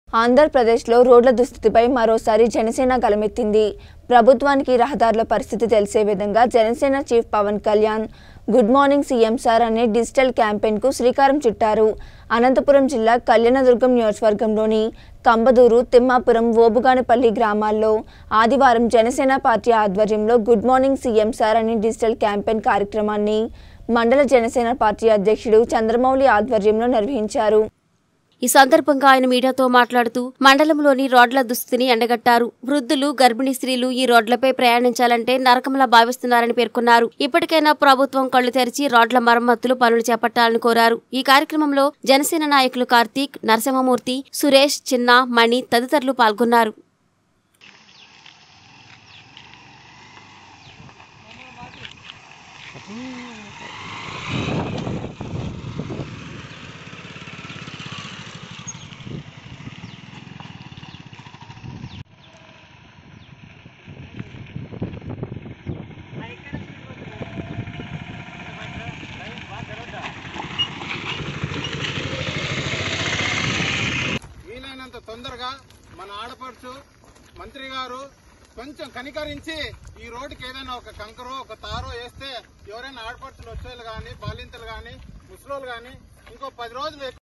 ఆంధ్రప్రదేశ్లో రోడ్ల దుస్థితిపై మరోసారి జనసేన గలమెత్తింది ప్రభుత్వానికి రహదారుల పరిస్థితి తెలిసే విధంగా Janasena chief Pawan Kalyan good morning CM sir అనే డిజిటల్ క్యాంపెయిన్కు శ్రీకారం చుట్టారు అనంతపురం జిల్లా కళ్యాణదుర్గం నియోజకవర్గంలోని కంబదూరు తిమ్మాపురం ఓబుగానపల్లి గ్రామాల్లో ఆదివారం జనసేన పార్టీ ఆధ్వర్యంలో గుడ్ మార్నింగ్ సీఎం సార్ అనే డిజిటల్ క్యాంపెయిన్ కార్యక్రమాన్ని మండల జనసేన పార్టీ అధ్యక్షుడు చంద్రమౌళి ఆధ్వర్యంలో నిర్వహించారు ఈ సందర్భంగా ఆయన మీడియాతో మాట్లాడుతూ మండలంలోని రోడ్ల దుస్థితిని ఎండగట్టారు వృద్ధులు గర్భిణీ స్త్రీలు ఈ రోడ్లపై ప్రయాణించాలంటే నరకంలా భావిస్తున్నారని పేర్కొన్నారు ఇప్పటికైనా ప్రభుత్వం కళ్లు తెరిచి రోడ్ల మరమ్మతులు పనులు చేపట్టాలని కోరారు ఈ కార్యక్రమంలో జనసేన నాయకులు కార్తీక్ నరసింహమూర్తి సురేష్ చిన్న మణి తదితరులు పాల్గొన్నారు వీలైనంత తొందరగా మన ఆడపడుచు మంత్రి గారు కొంచెం కనికరించి ఈ రోడ్డుకి ఏదైనా ఒక కంకరో ఒక తారో వేస్తే ఎవరైనా ఆడపడుచులు వచ్చేవాళ్ళు కానీ బాలింతలు కానీ ముసలోళ్ళు కానీ ఇంకో పది రోజులు ఎక్కువ